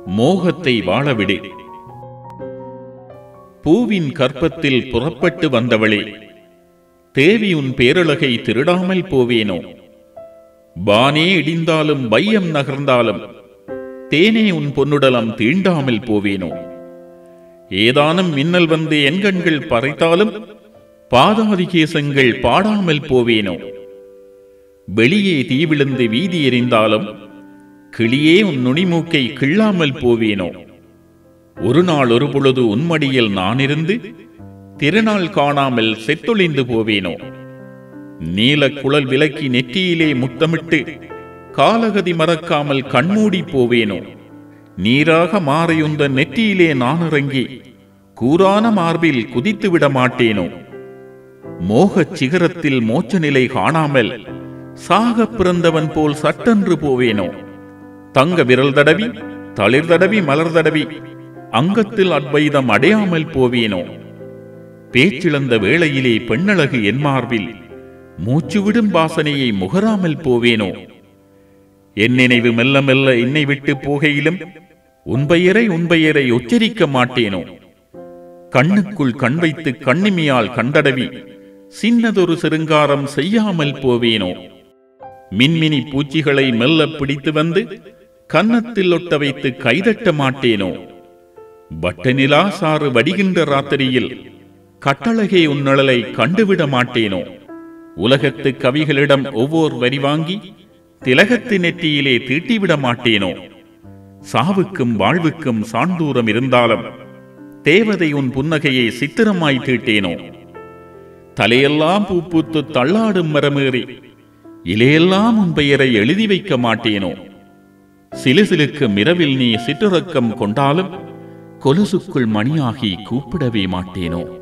மோகத்தை வாழவிடு பூவின் கற்பத்தில் புறப்பட்டு வந்தவளே தேவி உன் பேரழகை திருடாமல் போவேனோ பானே இடிந்தாலும் பையம் நகர்ந்தாலும் தேனே உன் பொன்னுடலம் தீண்டாமல் போவேனோ ஏதானும் மின்னல் வந்து என் கண்கள் பறைத்தாலும் பாதாதி கேசங்கள் பாடாமல் போவேனோ வெளியே தீ விழுந்து வீதி எறிந்தாலும் கிளியே உன் நுனிமூக்கை கிள்ளாமல் போவேனோ ஒரு நாள் ஒரு பொழுது உன்மடியில் நான் இருந்து திருநாள் காணாமல் செத்தொழிந்து போவேனோ நீல குழல் விலக்கி நெற்றியிலே முத்தமிட்டு காலகதி மறக்காமல் கண்மூடி போவேனோ நீராக மாறையுந்த நெற்றியிலே நான் இறங்கி கூரான மார்பில் குதித்து விட மாட்டேனோ மோகச் சிகரத்தில் மோட்ச நிலை காணாமல் சாகப் பிறந்தவன் போல் சட்டென்று போவேனோ தங்க விரல் தடவி தளிர் தடவி மலர் தடவி அங்கத்தில் அத்வைதம் அடையாமல் போவேனோ பேச்சிழந்த வேளையிலே பெண்ணழகு என் மார்பில் மூச்சுவிடும் வாசனையை முகராமல் போவேனோ என் நினைவு மெல்ல மெல்ல என்னை விட்டு போகையிலும் உன் பெயரை உன் பெயரை உச்சரிக்க மாட்டேனோ கண்ணுக்குள் கண் வைத்து கண்ணிமையால் கண்டடவி சின்னதொரு சிருங்காரம் செய்யாமல் போவேனோ மின்மினி பூச்சிகளை மெல்ல பிடித்து வந்து கன்னத்தில் ஒட்ட வைத்து கைதட்ட மாட்டேனோ வட்டநிலா சாறு வடிகின்ற ராத்திரியில் கட்டழகே உன்னழலை கண்டுவிட மாட்டேனோ உலகத்து கவிகளிடம் ஒவ்வொரு வரி வாங்கி திலகத்து நெற்றியிலே தீட்டிவிட மாட்டேனோ சாவுக்கும் வாழ்வுக்கும் சான்றூரம் இருந்தாலும் தேவதை உன் புன்னகையை சித்திரமாய் தீட்டேனோ தலையெல்லாம் பூ பூத்து தள்ளாடும் மரமேறி இலையெல்லாம் உன் பெயரை எழுதி வைக்க மாட்டேனோ சிலுசிலுக்கு மிரவில் நீ சிற்றுறக்கம் கொண்டாலும் கொலுசுக்குள் மணியாகி கூப்பிடவே மாட்டேனோ